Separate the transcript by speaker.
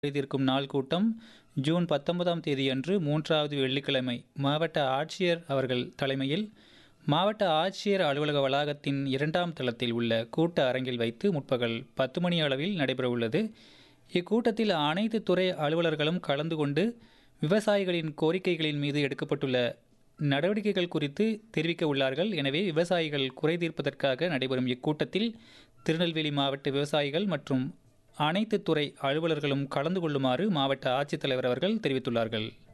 Speaker 1: தீர்க்கும் நாள் கூட்டம் ஜூன் பத்தொன்பதாம் தேதியன்று மூன்றாவது வெள்ளிக்கிழமை மாவட்ட ஆட்சியர் அவர்கள் தலைமையில் மாவட்ட ஆட்சியர் அலுவலக வளாகத்தின் இரண்டாம் தளத்தில் உள்ள கூட்ட அரங்கில் வைத்து முற்பகல் பத்து மணி அளவில் நடைபெறவுள்ளது இக்கூட்டத்தில் அனைத்து துறை அலுவலர்களும் கலந்து கொண்டு விவசாயிகளின் கோரிக்கைகளின் மீது எடுக்கப்பட்டுள்ள நடவடிக்கைகள் குறித்து தெரிவிக்க உள்ளார்கள் எனவே விவசாயிகள் குறை தீர்ப்பதற்காக நடைபெறும் இக்கூட்டத்தில் திருநெல்வேலி மாவட்ட விவசாயிகள் மற்றும் அனைத்து துறை அலுவலர்களும் கலந்து கொள்ளுமாறு மாவட்ட ஆட்சித்தலைவர் அவர்கள் தெரிவித்துள்ளார்கள்